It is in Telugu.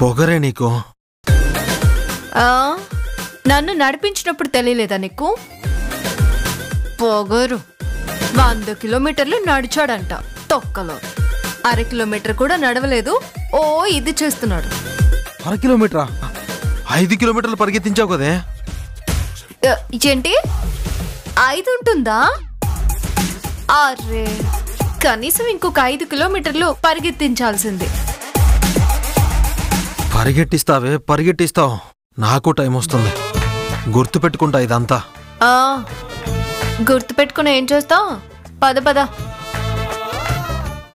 పొగరే నీకు ఆ, నన్ను నడిపించినప్పుడు తెలియలేదా నీకు పొగరు వంద కిలోమీటర్లు నడిచాడంట తొక్కలో అర కిలోమీటర్ కూడా నడవలేదు ఓ ఇది చేస్తున్నాడు అర కిలోమీటరా ఐదు కిలోమీటర్లు పరిగెత్తించావు కదే ఆ, ఏంటి ఐదు ఉంటుందా అరే కనీసం ఇంకొక ఐదు కిలోమీటర్లు పరిగెత్తించాల్సింది పరిగెట్టిస్తావే పరిగెట్టిస్తావు నాకు టైం వస్తుంది గుర్తు పెట్టుకుంటా ఇదంతా ఆ గుర్తు పెట్టుకుని ఏం చేస్తావు పద పద